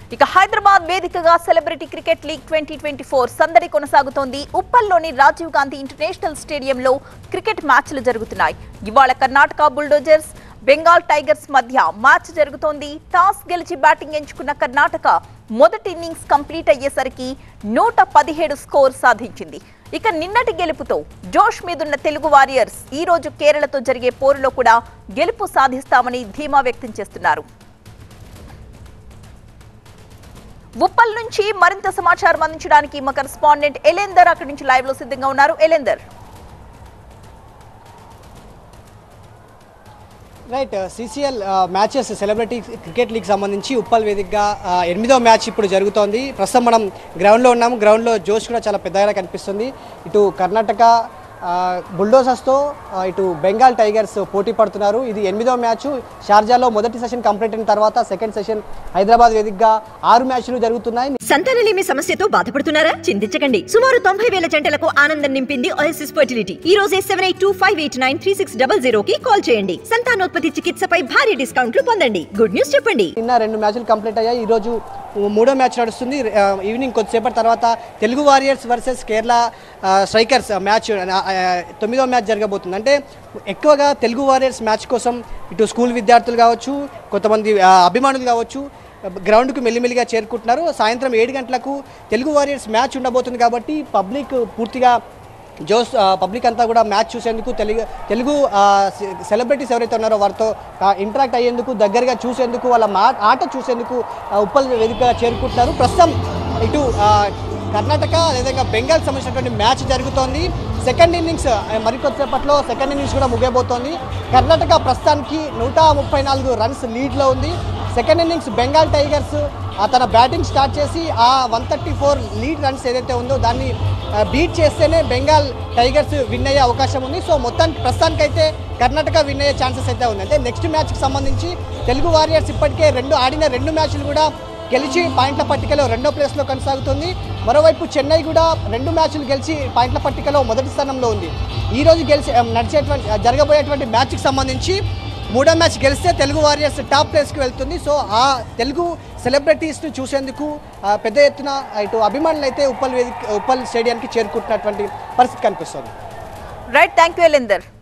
ఇక హైదరాబాద్ వేదికగా celebrity cricket league twenty twenty four సందడి కొనసాగుతోంది ఉప్పల్లోని రాజీవ్ గాంధీ ఇంటర్నేషనల్ స్టేడియంలో క్రికెట్ మ్యాచ్లు జరుగుతున్నాయి ఇవాళ కర్ణాటక బుల్డోజర్స్ బెంగాల్ టైగర్స్ మధ్య మ్యాచ్ జరుగుతోంది టాస్ గెలిచి బ్యాటింగ్ ఎంచుకున్న కర్ణాటక మొదటి ఇన్నింగ్స్ కంప్లీట్ అయ్యేసరికి నూట పదిహేడు స్కోర్ సాధించింది ఇక నిన్నటి గెలుపుతో జోష్ మీదున్న తెలుగు వారియర్స్ ఈ రోజు కేరళతో జరిగే పోరులో కూడా గెలుపు సాధిస్తామని ధీమా వ్యక్తం చేస్తున్నారు ఉప్పల్ నుంచి మరింత సమాచారం అందించడానికి మా కరెస్పాండెంట్ ఎలేందర్ అక్కడి నుంచి లైవ్ లో సిద్ధంగా ఉన్నారు Elender right CCL matches celebrity cricket league సంబంధించి ఉప్పల్ వేదికగా ఆ, ఎనిమిదో మ్యాచ్ ఇప్పుడు జరుగుతోంది ప్రస్తుతం మనం గ్రౌండ్లో ఉన్నాము గ్రౌండ్లో జోష్ కూడా చాలా పెద్దగా కనిపిస్తుంది ఇటు కర్ణాటక ఆ, బుల్డోజర్స్తో ఆ, ఇటు బెంగాల్ టైగర్స్ పోటీ పడుతున్నారు ఇది ఎనిమిదో మ్యాచ్ షార్జాలో మొదటి సెషన్ కంప్లీట్ అయిన తర్వాత సెకండ్ సెషన్ హైదరాబాద్ వేదికగా ఆరు మ్యాచ్లు జరుగుతున్నాయి సంతానలేమి సమస్యతో బాధపడుతున్నారా చింతించకండి సుమారు తొంభై వేల జంటలకు ఆనందం నింపింది ఓఎస్ఎస్ ఫర్టిలిటీ ఈ రోజే seven eight two five eight nine three six double zero కి కాల్ చేయండి సంతానోత్పత్తి చికిత్సపై భారీ డిస్కౌంట్లు పొందండి గుడ్ న్యూస్ చెప్పండి నిన్న రెండు మ్యాచ్లు కంప్లీట్ అయ్యాయి ఈరోజు మూడో మ్యాచ్ నడుస్తుంది ఆ, ఈవినింగ్ కొద్దిసేపటి తర్వాత తెలుగు వారియర్స్ వర్సెస్ కేరళ ఆ, స్ట్రైకర్స్ మ్యాచ్ ఆ, ఆ, తొమ్మిదో మ్యాచ్ జరగబోతుంది అంటే ఎక్కువగా తెలుగు వారియర్స్ మ్యాచ్ కోసం ఇటు స్కూల్ విద్యార్థులు కావచ్చు కొంతమంది ఆ, అభిమానులు కావచ్చు గ్రౌండ్కు మెల్లిమెల్లిగా చేరుకుంటున్నారు సాయంత్రం ఏడు గంటలకు తెలుగు వారియర్స్ మ్యాచ్ ఉండబోతుంది కాబట్టి పబ్లిక్ పూర్తిగా జోస్ ఆ, పబ్లిక్ అంతా కూడా మ్యాచ్ చూసేందుకు తెలుగు తెలుగు ఆ, సె- సెలబ్రిటీస్ ఎవరైతే ఉన్నారో వారితో ఆ, ఇంటరాక్ట్ అయ్యేందుకు దగ్గరగా చూసేందుకు వాళ్ళ మా ఆట చూసేందుకు ఆ, ఉప్పల్ వేదిక చేరుకుంటున్నారు ప్రస్తుతం ఇటు ఆ, కర్ణాటక అదేవిధంగా బెంగాల్ సంబంధించినటువంటి మ్యాచ్ జరుగుతోంది సెకండ్ ఇన్నింగ్స్ ఆ, మరికొద్దిసేపట్లో సెకండ్ ఇన్నింగ్స్ కూడా ముగియబోతోంది కర్ణాటక ప్రస్తుతానికి నూట ముప్పై నాలుగు రన్స్ లీడ్లో ఉంది సెకండ్ ఇన్నింగ్స్ బెంగాల్ టైగర్స్ ఆ తన బ్యాటింగ్ స్టార్ట్ చేసి ఆ one thirty four lead runs ఏదైతే ఉందో దాన్ని బీట్ చేస్తేనే బెంగాల్ టైగర్స్ విన్ అయ్యే అవకాశం ఉంది సో మొత్తానికి ప్రస్తుతానికైతే కర్ణాటక విన్ అయ్యే ఛాన్సెస్ అయితే ఉంది అంటే నెక్స్ట్ మ్యాచ్కి సంబంధించి తెలుగు వారియర్స్ ఇప్పటికే రెండు ఆడిన రెండు మ్యాచ్లు కూడా గెలిచి పాయింట్ల పట్టికలో రెండో ప్లేస్లో కొనసాగుతుంది మరోవైపు చెన్నై కూడా రెండు మ్యాచ్లు గెలిచి పాయింట్ల పట్టికలో మొదటి స్థానంలో ఉంది ఈ రోజు గెలిచి ఆ, నడిచేటువంటి ఆ, జరగబోయేటువంటి మ్యాచ్కి సంబంధించి మూడో మ్యాచ్ గెలిస్తే తెలుగు వారియర్స్ టాప్ ప్లేస్కి వెళ్తుంది సో ఆ తెలుగు సెలబ్రిటీస్ని చూసేందుకు ఆ, పెద్ద ఎత్తున ఇటు అభిమానులు అయితే ఉప్పల్ వేదిక ఉప్పల్ స్టేడియానికి చేరుకుంటున్నటువంటి పరిస్థితి కనిపిస్తుంది రైట్ థ్యాంక్ యూ ఎలేందర్